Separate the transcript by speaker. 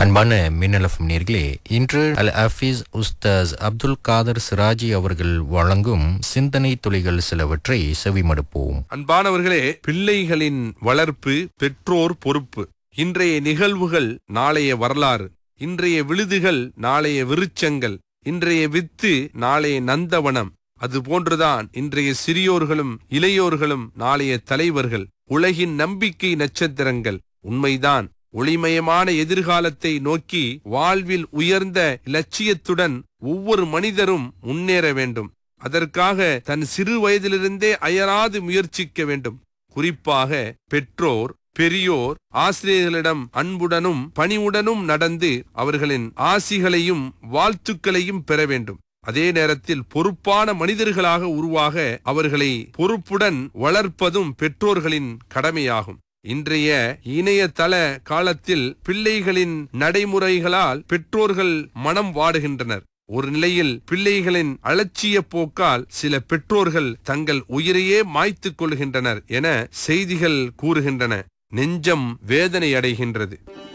Speaker 1: அன்பான மின்னலஃபம் நேர்களே இன்று அல் ஹஃபீஸ் உஸ்தாஸ் அப்துல் காதர் சிராஜி அவர்கள் வழங்கும் சிந்தனை துளிகள் சிலவற்றை செவிமடுப்போம்
Speaker 2: அன்பானவர்களே பிள்ளைகளின் வளர்ப்பு பெற்றோர் பொறுப்பு இன்றைய நிகழ்வுகள் நாளைய வரலாறு இன்றைய விழுதுகள் நாளைய விருட்சங்கள் இன்றைய வித்து நாளைய நந்தவனம் அதுபோன்றுதான் இன்றைய சிறியோர்களும் இளையோர்களும் நாளைய தலைவர்கள் உலகின் நம்பிக்கை நட்சத்திரங்கள் உண்மைதான் ஒளிமயமான எதிர்காலத்தை நோக்கி வாழ்வில் உயர்ந்த இலட்சியத்துடன் ஒவ்வொரு மனிதரும் முன்னேற வேண்டும் அதற்காக தன் சிறு வயதிலிருந்தே அயராது முயற்சிக்க வேண்டும் குறிப்பாக பெற்றோர் பெரியோர் ஆசிரியர்களிடம் அன்புடனும் பணிவுடனும் நடந்து அவர்களின் ஆசிகளையும் வாழ்த்துக்களையும் பெற வேண்டும் அதே நேரத்தில் பொறுப்பான மனிதர்களாக உருவாக அவர்களை பொறுப்புடன் வளர்ப்பதும் பெற்றோர்களின் கடமையாகும் இன்றைய இணையதள காலத்தில் பிள்ளைகளின் நடைமுறைகளால் பெற்றோர்கள் மனம் வாடுகின்றனர் ஒரு நிலையில் பிள்ளைகளின் அலட்சிய போக்கால் சில பெற்றோர்கள் தங்கள் உயிரையே மாய்த்துக் கொள்கின்றனர் என செய்திகள் கூறுகின்றன நெஞ்சம் வேதனை அடைகின்றது